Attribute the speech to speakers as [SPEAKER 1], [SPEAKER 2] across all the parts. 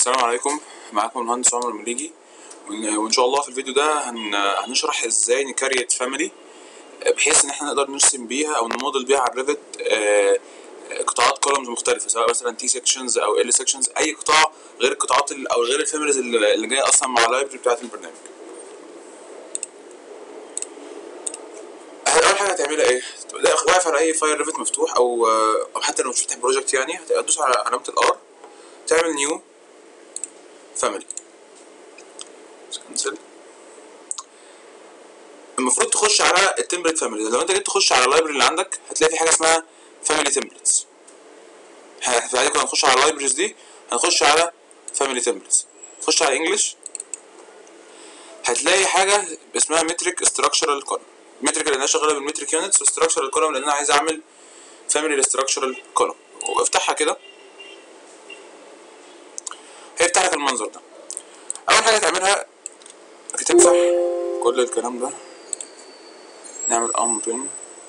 [SPEAKER 1] السلام عليكم معاكم المهندس عمر المليجي وإن وإن شاء الله في الفيديو ده هن... هنشرح ازاي نكريت فاميلي بحيث ان احنا نقدر نرسم بيها او نموديل بيها على الريفت آه، قطاعات كولومز مختلفة سواء مثلا تي سيكشنز او ال سيكشنز اي قطاع غير القطاعات ال- او غير الفاميليز اللي اللي جاية اصلا مع اللايبرري بتاعت البرنامج اول حاجه هتعملها ايه؟ تبقى واقف على اي فايل ريفت مفتوح او او حتى لو مش فاتح بروجكت يعني هتدوس على علامه الار تعمل نيو فاميلي كنسل المفروض تخش على التمبلت فاميلي لو انت جيت تخش على اللايبرري اللي عندك هتلاقي في حاجه اسمها فاميلي تمبلتس بعد كده هنخش على اللايبرز دي هنخش على فاميلي تمبلتس خش على انجلش هتلاقي حاجه اسمها متريك استراكشرال كولوم متريك لان انا شغاله بالمتريك يونتس واستراكشرال كولوم لان انا عايز اعمل فاميلي استراكشرال كولوم وافتحها كده هيفتح لك المنظر ده اول حاجه تعملها انك تمسح كل الكلام ده نعمل امر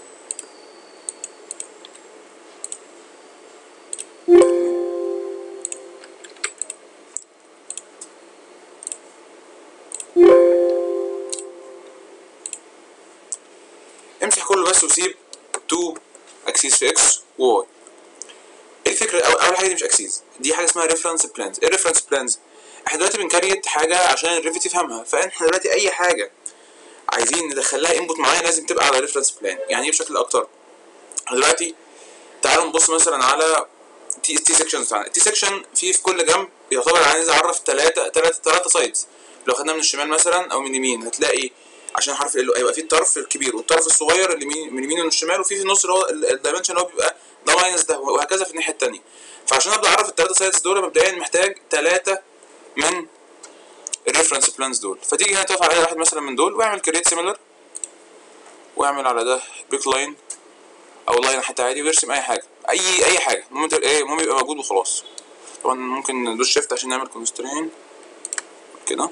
[SPEAKER 1] امسح كله بس وسيب 2 اكسيس في اكس وواي ايه الفكره أو- اول حاجه دي مش اكسيس دي حاجه اسمها ريفرنس بلانز ايه الريفرنس بلانز احنا دلوقتي بنكريت حاجه عشان الريفت يفهمها فاحنا دلوقتي اي حاجه عايزين ندخل لها انبوت معين لازم تبقى على ريفرنس بلان يعني ايه بشكل اكتر احنا دلوقتي تعالوا نبص مثلا على تي تي سيكشن بتاعنا التي سيكشن فيه في كل جنب يعتبر عايز اعرف ثلاثه ثلاثه ثلاثه سايدز لو خدناها من الشمال مثلا او من اليمين هتلاقي عشان حرف ال هيبقى فيه الطرف الكبير والطرف الصغير اللي من من اليمين ومن الشمال وفي في النص اللي هو الدايمنشن اللي هو بيبقى ده ماينس ده وهكذا في الناحيه الثانيه فعشان ابدا اعرف الثلاثه سايدز دول مبدئيا محتاج ثلاثه من الريفرنس بلانز دول فتيجي هنا تقف على اي واحد مثلا من دول واعمل كريت سيميلر واعمل على ده بيك لاين او لاين حتى عادي ويرسم اي حاجه اي اي حاجه المهم تبقى ايه المهم يبقى موجود وخلاص طبعا ممكن ندوس شيفت عشان نعمل كونسترين كده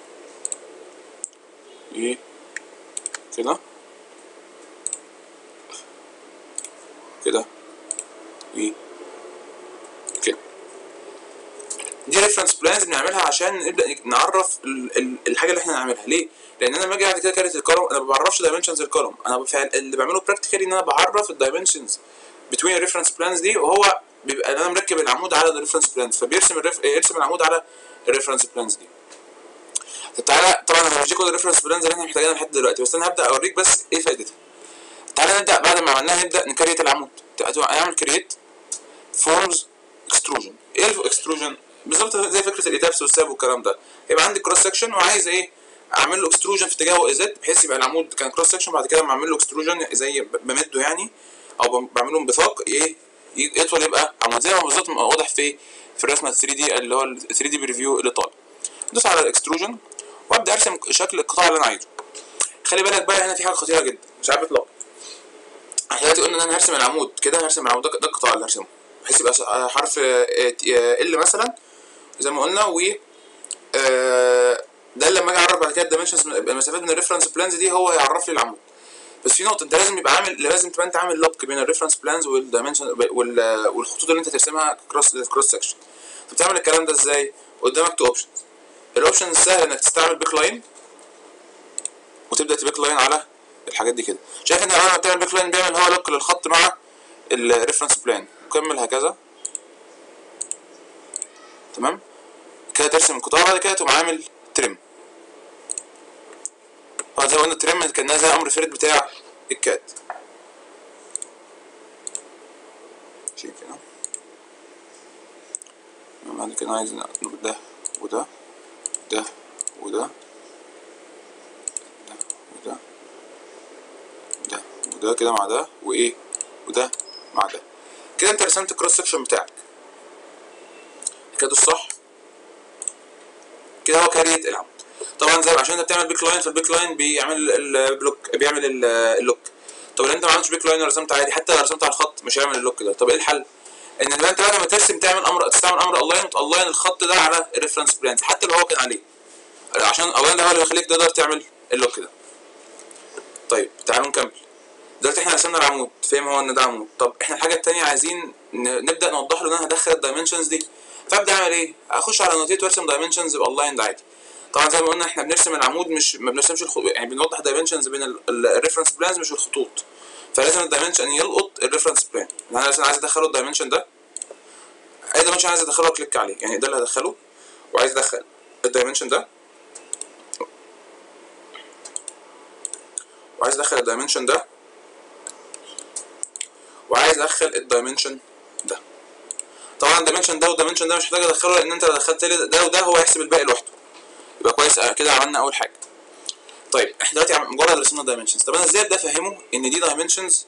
[SPEAKER 1] ايه كده كده ايه كده دي ريفرنس بلانز بنعملها عشان نبدا نعرف ال- ال- الحاجه اللي احنا نعملها ليه لان انا لما اجي بعد كده كارت الكولوم انا ما بعرفش دايمنشنز الكولوم انا بفعل اللي بعمله براكتيكالي ان انا بعرف الدايمنشنز بتوين الريفرنس بلانز دي وهو بيبقى انا مركب العمود على الريفرنس بلانز فبيرسم الريف... يرسم العمود على الريفرنس بلانز دي طب تعالى طبعا انا مش كل الريفرنس بلانز اللي احنا محتاجينها لحد دلوقتي بس انا هبدا اوريك بس ايه فائدتها تعالى نبدا بعد ما عملناها نبدا نكريت العمود نعمل كريت فورمز اكستروجن ايه الاكستروجن بالظبط زي فكره الايتابس والساب والكلام ده يبقى عندي كروس سكشن وعايز ايه اعمل له اكستروجن في اتجاهه ازد بحيث يبقى العمود كان كروس سكشن بعد كده بعمل له اكستروجن زي ب- بمده يعني او ب- بعمله انبثاق ايه ي- يطول يبقى عمود زي ما بالظبط ما واضح في في الرسمه 3 دي اللي هو ال 3 دي بريفيو اللي طالع ادوس على الاكستروجن وابدا ارسم شكل القطاع اللي انا عايزه خلي بالك بقى هنا في حاجه خطيره جدا مش عارف اطلق احنا دلوقتي قلنا ان انا هرسم العمود كده هرسم العمود ده ده القطاع اللي هرسمه بحيث يبقى س- حرف ال مثلا زي ما قلنا و آه، ده لما اجي اعرف بعد كده الدايمنشنز المسافات من الريفرنس بلانز دي هو هيعرف لي العمود بس في نقطه انت لازم يبقى عامل لازم تبقى انت عامل لوك بين الريفرنس بلانز والدايمنشن وال- والخطوط اللي انت ترسمها كروس كروس سكشن فبتعمل الكلام ده ازاي قدامك تو اوبشنز الاوبشن السهل انك تستعمل بيك لاين وتبدا تبيك لاين على الحاجات دي كده شايف ان لما بتعمل بيك لاين بيعمل هو لوك للخط مع الريفرنس بلان كمل هكذا تمام كده ترسم القطاع بعد كده تقوم عامل ترم اه زي ما قلنا الترم كان زي امر فرد بتاع الكاد شيء كده بعد كده عايز نقول ده وده ده وده ده وده ده وده كده مع ده وايه وده مع ده كده انت رسمت الكروس سكشن بتاعك كده الصح كده هو كاريت العمود طبعا زي عشان انت بتعمل بيك لاين فالبيك لاين بيعمل البلوك بيعمل ال- اللوك طب لو انت ما عملتش بيك لاين ورسمت عادي حتى لو رسمت على الخط مش هيعمل اللوك ده طب ايه الحل؟ ان لما انت بعد ما ترسم تعمل امر تستعمل امر الاين وتالاين الخط ده على الريفرنس بلانز حتى لو هو كان عليه عشان الالاين ده هو اللي بيخليك تقدر تعمل اللوك ده طيب تعالوا نكمل دلوقتي احنا رسمنا العمود فاهم هو ان ده عمود طب احنا الحاجه التانية عايزين ن- نبدا نوضح له ان انا هدخل الدايمنشنز دي فابدا اعمل ايه اخش على نوتيت وارسم دايمنشنز بالاين عادي طبعا زي ما قلنا احنا بنرسم العمود مش ما بنرسمش الخطوط يعني بنوضح الدايمنشنز بين الريفرنس بلانز مش الخطوط فلازم الدايمنشن يلقط الريفرنس بلان انا مثلا عايز ادخله الدايمنشن ده اي دايمنشن عايز ادخله كليك عليه يعني ده اللي هدخله وعايز ادخل الدايمنشن ده وعايز ادخل الدايمنشن ده وعايز ادخل الدايمنشن ده طبعا الدايمنشن ده والدايمنشن ده مش محتاج ادخله لان انت لو دخلت لي ده وده هو هيحسب الباقي لوحده يبقى كويس آه، كده عملنا اول حاجه طيب احنا دلوقتي عم- مجرد رسمنا الدايمنشنز طب انا ازاي ابدا افهمه ان دي دايمنشنز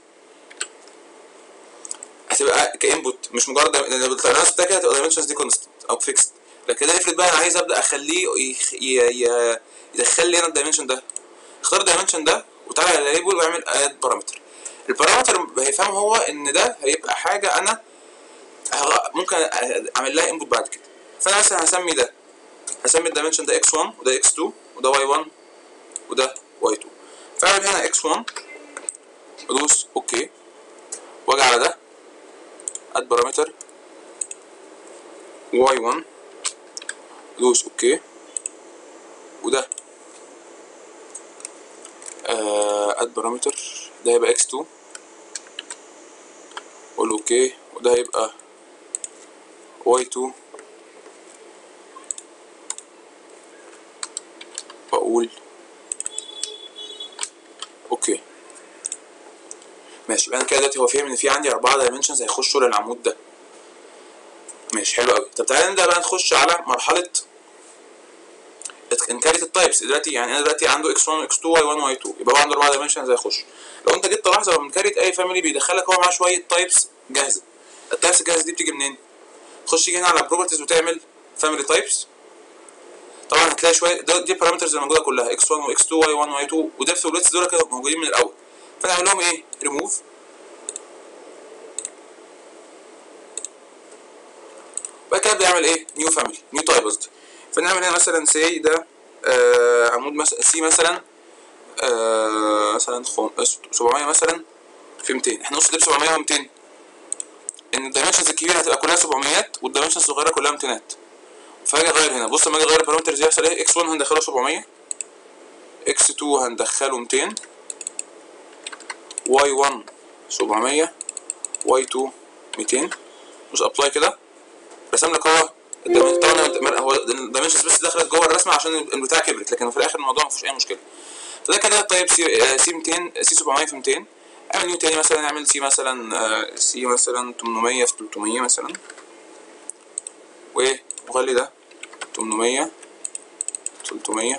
[SPEAKER 1] هتبقى كانبوت مش مجرد لان بالطريقه ده كده هتبقى دايمنشنز دي كونستنت او فيكست لكن كده افرض بقى انا عايز ابدا اخليه يخ- ي- ي- يدخل لي انا الدايمنشن ده اختار الدايمنشن ده وتعالى على ليبل واعمل اد بارامتر البارامتر هيفهم هو ان ده هيبقى حاجه انا هغ- ممكن اعمل لها انبوت بعد كده فانا مثلا هسمي ده هسمي الدايمنشن ده x1 وده x2 وده y1 وده y2 فاعمل هنا x1 وادوس اوكي واجي على ده اد بارامتر y1 ادوس اوكي وده اد بارامتر ده هيبقى x2 اقول اوكي وده هيبقى y2 واقول اوكي ماشي يبقى انا كده دلوقتي هو فاهم ان في عندي اربعه دايمنشنز هيخشوا للعمود ده ماشي حلو قوي طب تعالى نبدا بقى نخش على مرحله انكاريت التايبس دلوقتي يعني انا دلوقتي عنده x1 x2 y1 y2 يبقى هو عنده اربعه دايمنشنز هيخش لو انت جيت تلاحظ لما بنكاريت اي فاميلي بيدخلك هو معاه شويه تايبس جاهزه التايبس الجاهزه دي بتيجي منين؟ تخش تيجي هنا على بروبرتيز وتعمل فاميلي تايبس طبعا هتلاقي شويه ده دي البارامترز اللي موجوده كلها x1 وx2 y1 y2 وديبث والويتس دول كانوا موجودين من الاول فانا اعمل لهم ايه؟ ريموف بعد كده ابدا اعمل ايه؟ نيو فاميلي نيو تايب قصدي فنعمل هنا مثلا سي ده آه عمود مثلا سي مثلا آه مثلا خم... 700 مثلا في 200 احنا نقصد ليه 700 و 200 ان الدايمنشنز الكبيره هتبقى كلها 700 والدايمنشنز الصغيره كلها 200 فاجي اغير هنا بص لما اجي اغير البارامترز يحصل ايه x1 هندخله 700 x2 هندخله 200 y1 700 y2 200 دوس ابلاي كده رسم لك هو الدايمنشن طبعا هو الدايمنشنز بس دخلت جوه الرسمه عشان البتاع كبرت لكن في الاخر الموضوع ما فيهوش اي مشكله فده كده طيب سي آه، سي 200 سي 700 في 200 اعمل نيو تاني مثلا اعمل سي مثلا آه، سي مثلا 800 في 300 مثلا وخلي ده 800 300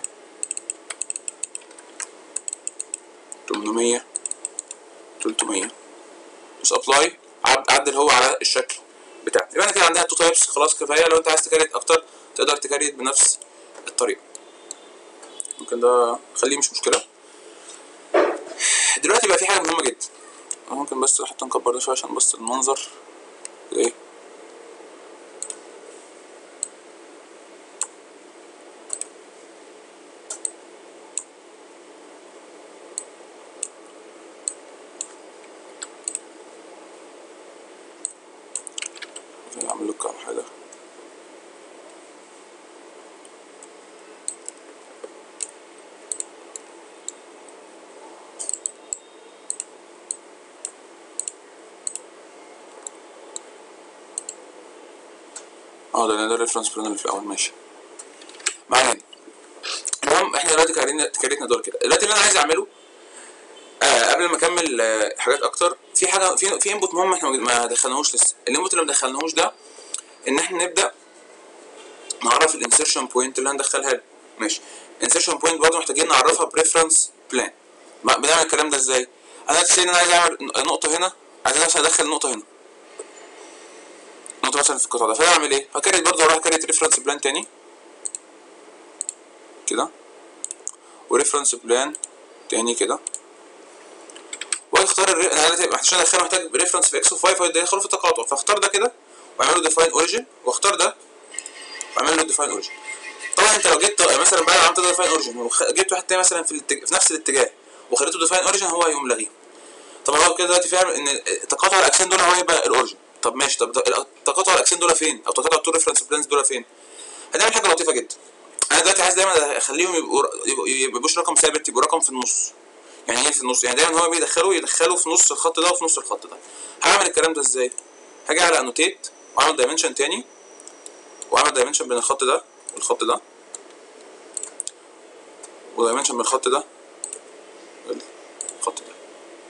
[SPEAKER 1] 800 300 بس ابلاي عدل هو على الشكل بتاعك يبقى انا كده عندها تو تايبس خلاص كفايه لو انت عايز تكريت اكتر تقدر تكريت بنفس الطريقه ممكن ده خليه مش مشكله دلوقتي بقى في حاجه مهمه جدا أنا ممكن بس حتى نكبر ده شويه عشان بس المنظر ايه اعمل لكم كام حاجه اه ده ده الريفرنس بلان اللي في الاول ماشي معانا المهم احنا دلوقتي كارينا كاريتنا دول كده دلوقتي اللي انا عايز اعمله آه قبل ما اكمل آه حاجات اكتر في حاجه في في انبوت مهم احنا ما دخلناهوش لسه الانبوت اللي ما دخلناهوش ده ان احنا نبدا نعرف الانسيرشن بوينت اللي هندخلها له ماشي انسيرشن بوينت برضه محتاجين نعرفها بريفرنس بلان بنعمل الكلام ده ازاي انا دلوقتي ان انا عايز اعمل نقطه هنا عايز مثلا ادخل نقطه هنا نقطه مثلا في القطعه ده فاعمل ايه هكريت برضه اروح اكريت ريفرنس بلان تاني كده وريفرنس بلان تاني كده واختار الري... انا دلوقتي عشان ادخله محتاج ريفرنس في اكس و5 فيدخله في التقاطع فاختار ده كده واعمل له ديفاين اوريجن واختار ده واعمل له ديفاين اوريجن طبعا انت لو جيت مثلا بعد ما عملت ديفاين اوريجن وجبت واحد تاني مثلا في, الاتج... في نفس الاتجاه وخليته ديفاين اوريجن هو هيقوم لاغيه طب طب هو كده دلوقتي فاهم ان تقاطع الاجسام دول هو هيبقى الاوريجن طب ماشي طب ده- تقاطع الاجسام دول فين او تقاطع التو ريفرنس بلانز دول فين هنعمل حاجه لطيفه جدا انا دلوقتي عايز دايما اخليهم يبقوا يبقوا- يبقوش رقم ثابت يبقوا رقم في النص يعني ايه في النص يعني دايما هو بيدخله يدخله في نص الخط ده وفي نص الخط ده هعمل الكلام ده ازاي هاجي على انوتيت واعمل دايمنشن تاني واعمل دايمنشن بين الخط ده والخط ده ودايمنشن بين الخط ده والخط ده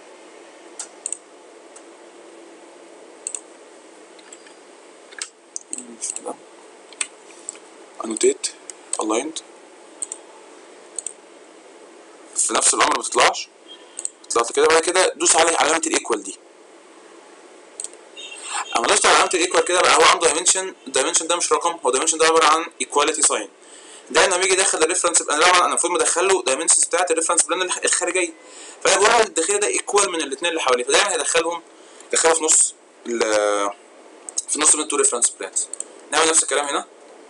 [SPEAKER 1] انوتيت الايند في نفس الامر ما بتطلعش طلعت كده بعد كده دوس على علامه الايكوال دي اما دوست على علامه الايكوال كده بقى هو عنده دايمنشن الدايمنشن ده مش رقم هو دايمنشن ده عباره عن ايكواليتي ساين ده لما بيجي يدخل الريفرنس انا طبعا انا المفروض مدخل له دايمنشنز بتاعت الريفرنس بلان الخ- الخارجيه فانا بقول له الداخلي ده ايكوال من الاثنين اللي حواليه فدايما هيدخلهم يدخله في نص ال- في نص من التو ريفرنس بلانز نعمل نفس الكلام هنا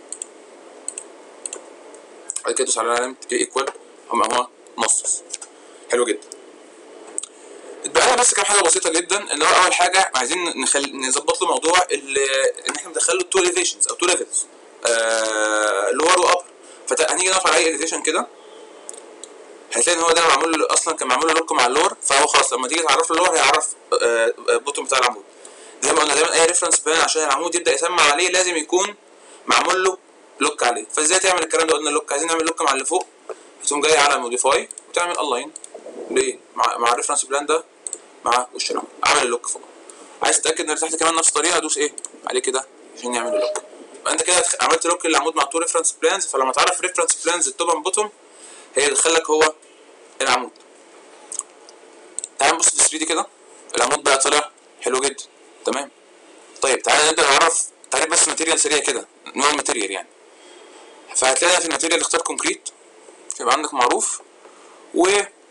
[SPEAKER 1] بعد كده دوس على علامه ايكوال هم هو نص حلو جدا اتبقى لنا بس كام حاجه بسيطه جدا اللي هو اول حاجه عايزين نخل... نظبط له موضوع ال- ان احنا ندخل له التو اليفيشنز او تو ليفلز لور وابر فهنيجي نقف على اي اليفيشن كده هتلاقي ان هو ده معمول له اصلا كان معمول له لوك مع اللور فهو خلاص لما تيجي تعرف له اللور هيعرف البوتوم بتاع العمود زي ما قلنا دايما اي ريفرنس بلان عشان العمود يبدا يسمع عليه لازم يكون معمول له لوك عليه فازاي تعمل الكلام ده قلنا لوك عايزين نعمل لوك مع اللي فوق هتقوم جاي على موديفاي وتعمل الاين ليه مع مع الريفرنس بلان ده مع وش العمود عمل اللوك فوق عايز تتاكد ان تحت كمان نفس الطريقه ادوس ايه عليه كده عشان يعمل اللوك يبقى انت كده عملت لوك للعمود مع تو ريفرنس بلانز فلما تعرف ريفرنس بلانز التوب اند بوتوم هي يدخلك هو العمود تعال نبص في 3 دي كده العمود بقى طلع حلو جدا تمام طيب تعالى نبدا نعرف تعريف بس ماتيريال سريع كده نوع الماتيريال يعني فهتلاقي في الماتيريال اختار كونكريت يبقى عندك معروف و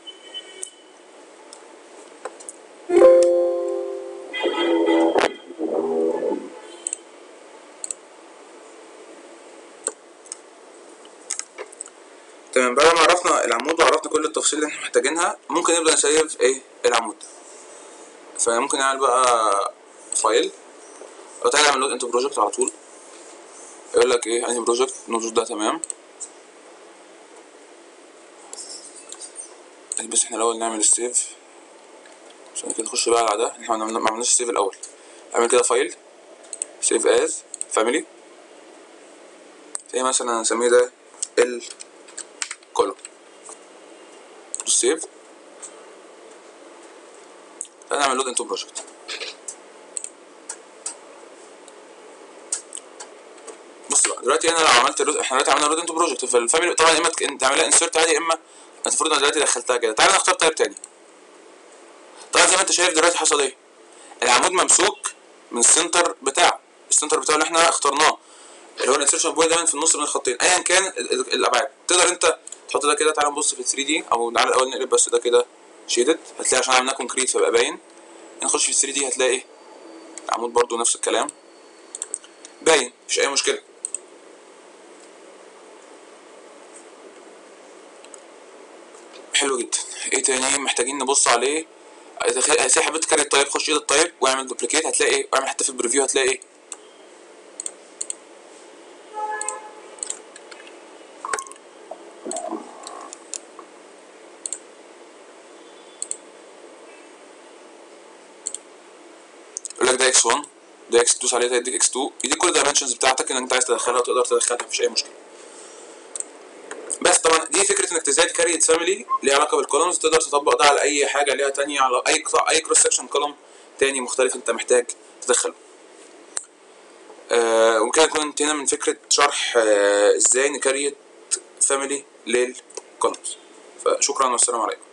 [SPEAKER 1] تمام بعد ما عرفنا العمود وعرفنا كل التفاصيل اللي احنا محتاجينها ممكن نبدا نسيف ايه العمود فممكن نعمل بقى فايل او تعالى نعمل لود انتو بروجكت على طول يقول لك ايه انهي بروجكت ندوس ده تمام بس احنا الاول نعمل السيف عشان كده نخش بقى على ده احنا ما ما عملناش السيف الاول اعمل كده فايل سيف از فاميلي زي مثلا هنسميه ده ال كولوم دوس سيف تعالى نعمل لود انتو بروجكت بص بقى دلوقتي انا لو عملت لود احنا دلوقتي عملنا لود انتو بروجكت فالفاميلي طبعا يا اما تك- تعملها انسرت عادي يا اما المفروض انا دلوقتي دخلتها كده تعالى نختار تايب تاني طبعا زي ما انت شايف دلوقتي حصل ايه العمود ممسوك من السنتر بتاعه السنتر بتاعه اللي احنا اخترناه اللي هو الانسرشن بوينت دايما في النص بين الخطين ايا كان ال- ال- الابعاد تقدر انت تحط ده كده تعالى نبص في 3 دي او تعالى الاول نقلب بس ده كده شيدد هتلاقي عشان عملناه كونكريت فبقى باين نخش في 3 دي هتلاقي العمود برضو نفس الكلام باين مفيش اي مشكله حلو جدا ايه تاني محتاجين نبص عليه زي حبيت تكرر الطيب خش ايد الطيب واعمل دوبليكيت هتلاقي ايه واعمل حتى في البريفيو هتلاقي ايه يقول لك ده اكس 1 ده اكس تدوس عليه ده يديك اكس 2 يديك كل الدايمنشنز بتاعتك اللي انت عايز تدخلها وتقدر تدخلها مفيش اي مشكله بس طبعا دي فكره انك ازاي تكريت فاميلي ليها علاقه بالكولومز تقدر تطبق ده على اي حاجه ليها تانية على اي قطاع اي كروس سكشن كولوم تاني مختلف انت محتاج تدخله آه وكده نكون انتهينا من فكره شرح آه ازاي نكريت فاميلي للكولومز فشكرا والسلام عليكم